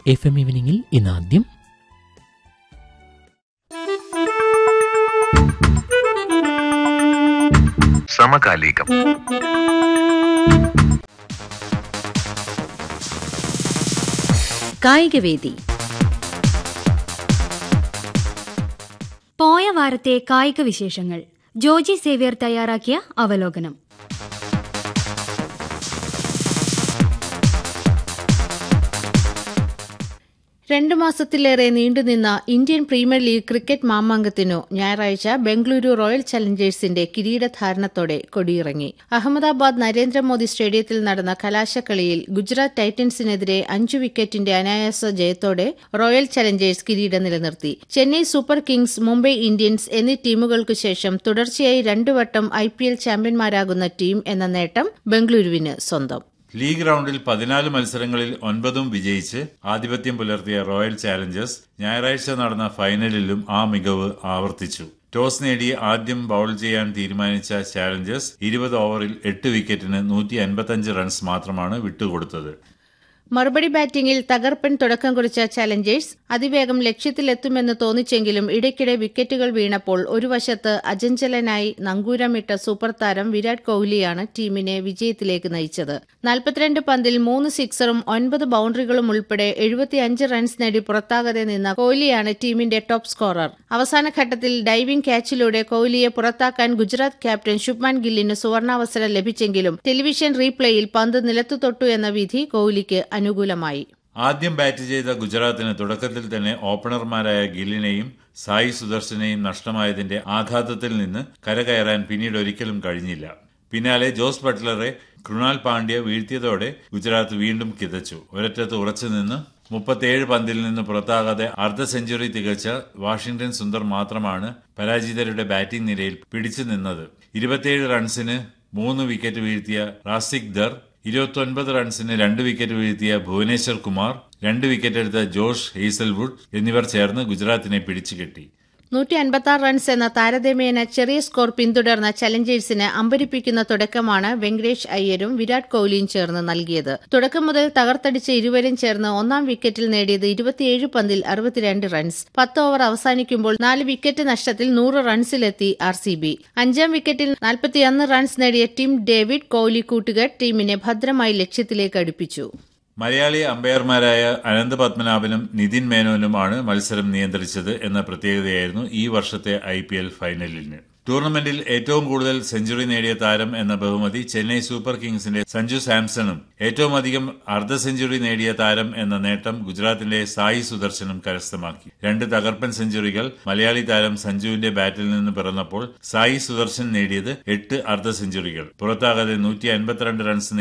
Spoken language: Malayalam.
എഫ് എം ഈവനിങ്ങിൽ ഇന്ന് ആദ്യം സമകാലികം കായികവേദി പോയ വാരത്തെ കായിക വിശേഷങ്ങൾ ജോജി സേവ്യർ തയ്യാറാക്കിയ അവലോകനം രണ്ടു മാസത്തിലേറെ നീണ്ടുനിന്ന ഇന്ത്യൻ പ്രീമിയർ ലീഗ് ക്രിക്കറ്റ് മാമാങ്കത്തിനു ഞായറാഴ്ച ബംഗളൂരു റോയൽ ചലഞ്ചേഴ്സിന്റെ കിരീടധാരണത്തോടെ കൊടിയിറങ്ങി അഹമ്മദാബാദ് നരേന്ദ്രമോദി സ്റ്റേഡിയത്തിൽ നടന്ന കലാശക്കളിയിൽ ഗുജറാത്ത് ടൈറ്റൻസിനെതിരെ അഞ്ചു വിക്കറ്റിന്റെ അനായാസ ജയത്തോടെ റോയൽ ചലഞ്ചേഴ്സ് കിരീടം നിലനിർത്തി Chennai super kings Mumbai Indians എന്നീ ടീമുകൾക്കു ശേഷം തുടർച്ചയായി രണ്ടു വട്ടം ഐ പി എൽ ചാമ്പ്യന്മാരാകുന്ന ടീം എന്ന നേട്ടം ബംഗളൂരുവിന് സ്വന്തം ലീഗ് റൌണ്ടിൽ പതിനാല് മത്സരങ്ങളിൽ ഒൻപതും വിജയിച്ച് ആധിപത്യം പുലർത്തിയ റോയൽ ചാലഞ്ചേഴ്സ് ഞായറാഴ്ച നടന്ന ഫൈനലിലും ആ മികവ് ആവർത്തിച്ചു ടോസ് നേടി ആദ്യം ബൌൾ ചെയ്യാൻ തീരുമാനിച്ച ചാലഞ്ചേഴ്സ് ഇരുപത് ഓവറിൽ എട്ട് വിക്കറ്റിന് നൂറ്റി അൻപത്തഞ്ച് റൺസ് മാത്രമാണ് വിട്ടുകൊടുത്തത് മറുപടി ബാറ്റിംഗിൽ തകർപ്പൻ തുടക്കം കുറിച്ച ചലഞ്ചേഴ്സ് അതിവേഗം ലക്ഷ്യത്തിലെത്തുമെന്ന് തോന്നിച്ചെങ്കിലും ഇടയ്ക്കിടെ വിക്കറ്റുകൾ വീണപ്പോൾ ഒരു വശത്ത് അജഞ്ചലനായി നങ്കൂരമിട്ട സൂപ്പർ താരം വിരാട് കോഹ്ലിയാണ് ടീമിനെ വിജയത്തിലേക്ക് നയിച്ചത് നാൽപ്പത്തിരണ്ട് പന്തിൽ മൂന്ന് സിക്സറും ഒൻപത് ബൌണ്ടറികളും ഉൾപ്പെടെ എഴുപത്തിയഞ്ച് റൺസ് നേടി പുറത്താകാതെ നിന്ന കോഹ്ലിയാണ് ടീമിന്റെ ടോപ്പ് സ്കോറർ അവസാന ഘട്ടത്തിൽ ഡൈവിംഗ് ക്യാച്ചിലൂടെ കോഹ്ലിയെ പുറത്താക്കാൻ ഗുജറാത്ത് ക്യാപ്റ്റൻ ശുഭ്മാൻ ഗില്ലിന് സുവർണാവസരം ലഭിച്ചെങ്കിലും ടെലിവിഷൻ റീപ്ലേയിൽ പന്ത് നിലത്തു തൊട്ടു എന്ന വിധി കോഹ്ലിക്ക് അനുകൂലമായി ആദ്യം ബാറ്റ് ചെയ്ത ഗുജറാത്തിന് തുടക്കത്തിൽ തന്നെ ഓപ്പണർമാരായ ഗില്ലിനെയും സായി സുദർശനെയും നഷ്ടമായതിന്റെ ആഘാതത്തിൽ നിന്ന് കരകയറാൻ പിന്നീട് ഒരിക്കലും കഴിഞ്ഞില്ല പിന്നാലെ ജോസ് ബട്ട്ലറെ കൃണാൽ പാണ്ഡ്യ വീഴ്ത്തിയതോടെ ഗുജറാത്ത് വീണ്ടും കിതച്ചു ഒരറ്റത്ത് ഉറച്ചുനിന്ന് മുപ്പത്തിയേഴ് പന്തിൽ നിന്ന് പുറത്താകാതെ അർദ്ധ സെഞ്ചുറി തികച്ച വാഷിംഗ്ടൺ സുന്ദർ മാത്രമാണ് പരാജിതരുടെ ബാറ്റിംഗ് നിരയിൽ പിടിച്ചു നിന്നത് ഇരുപത്തിയേഴ് റൺസിന് മൂന്ന് വിക്കറ്റ് വീഴ്ത്തിയ റാസിക് ദർ ഇരുപത്തൊൻപത് റൺസിന് രണ്ട് വിക്കറ്റ് വീഴ്ത്തിയ ഭുവനേശ്വർ കുമാർ രണ്ട് വിക്കറ്റ് എടുത്ത ജോഷ് ഹെയ്സൽവുഡ് എന്നിവർ ചേർന്ന് ഗുജറാത്തിനെ പിടിച്ചുകെട്ടി നൂറ്റി അൻപത്തി റൺസ് എന്ന താരതമ്യേന ചെറിയ സ്കോർ പിന്തുടർന്ന ചലഞ്ചേഴ്സിന് അമ്പരിപ്പിക്കുന്ന തുടക്കമാണ് വെങ്കടേഷ് അയ്യരും വിരാട് കോഹ്ലിയും ചേർന്ന് നൽകിയത് തുടക്കം മുതൽ തകർത്തടിച്ച ഇരുവരും ചേർന്ന് ഒന്നാം വിക്കറ്റിൽ നേടിയത് ഇരുപത്തിയേഴ് പന്തിൽ അറുപത്തിരണ്ട് റൺസ് പത്ത് ഓവർ അവസാനിക്കുമ്പോൾ നാല് വിക്കറ്റ് നഷ്ടത്തിൽ നൂറ് റൺസിലെത്തി ആർ സി ബി അഞ്ചാം വിക്കറ്റിൽ നാൽപ്പത്തിയൊന്ന് റൺസ് നേടിയ ടീം ഡേവിഡ് കോഹ്ലി കൂട്ടുകെട്ട് ടീമിനെ ഭദ്രമായി ലക്ഷ്യത്തിലേക്ക് അടുപ്പിച്ചു മലയാളി അമ്പയർമാരായ അനന്ത പത്മനാഭനും നിതിൻ മേനോനുമാണ് മത്സരം നിയന്ത്രിച്ചത് എന്ന പ്രത്യേകതയായിരുന്നു ഈ വർഷത്തെ ഐ പി എൽ ഫൈനലിന് ടൂർണമെന്റിൽ ഏറ്റവും കൂടുതൽ സെഞ്ചുറി നേടിയ താരം എന്ന ബഹുമതി ചെന്നൈ സൂപ്പർ കിങ്സിന്റെ സഞ്ജു സാംസണും ഏറ്റവും അധികം അർദ്ധ സെഞ്ചുറി നേടിയ താരം എന്ന നേട്ടം ഗുജറാത്തിന്റെ സായി സുദർശനും കരസ്ഥമാക്കി രണ്ട് തകർപ്പൻ സെഞ്ചുറികൾ മലയാളി താരം സഞ്ജുവിന്റെ ബാറ്റിൽ നിന്ന് പിറന്നപ്പോൾ സായി സുദർശൻ നേടിയത് എട്ട് അർദ്ധ സെഞ്ചുറികൾ പുറത്താകാതെ നൂറ്റി അൻപത്തിരണ്ട് റൺസ്